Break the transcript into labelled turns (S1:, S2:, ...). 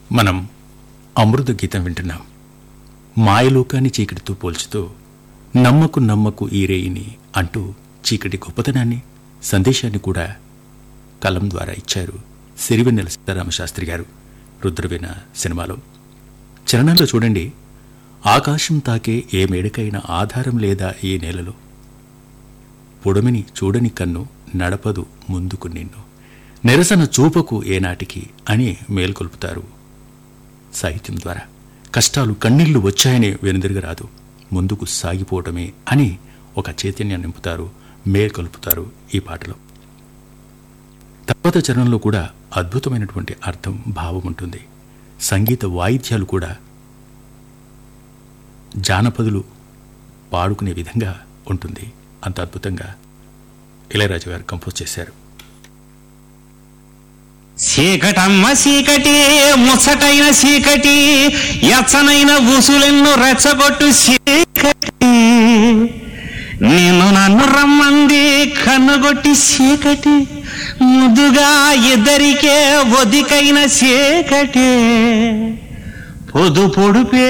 S1: మనం అమృత గీతం వింటున్నాం మాయలోకాన్ని చీకటితో పోల్చుతూ నమ్మకు నమ్మకు ఈ రేయిని అంటూ చీకటి గొప్పతనాన్ని సందేశాన్ని కూడా కలం ద్వారా ఇచ్చారు సిరివెన్నెల సీతారామశాస్త్రి గారు రుద్రవీణ సినిమాలో చరణంలో చూడండి ఆకాశం తాకే ఏ మేడకైనా ఆధారం లేదా ఈ నేలలో పొడమిని చూడని కన్ను నడపదు ముందుకు నిన్ను నిరసన చూపకు ఏనాటికి అని మేల్కొల్పుతారు సాహిత్యం ద్వారా కష్టాలు కన్నీళ్లు వచ్చాయని వెనుదిరగరాదు ముందుకు సాగిపోవటమే అని ఒక చైతన్యాన్ని నింపుతారు మేల్కొల్పుతారు ఈ పాటలో తర్వాత చరణంలో కూడా అద్భుతమైనటువంటి అర్థం భావం ఉంటుంది సంగీత వాయిద్యాలు కూడా జానపదులు పాడుకునే విధంగా ఉంటుంది అంత అద్భుతంగా ఇళయరాజు గారు కంపోజ్ చేశారు
S2: చీకటమ్మ చీకటి ముచ్చటైన చీకటి ఎచ్చనైన ఉసులెన్ను రెచ్చగొట్టు చీకటి నిన్ను నన్ను రమ్మంది కన్నుగొట్టి చీకటి ముద్దుగా ఇద్దరికే ఒదికైన చీకటి పొదు పొడుపే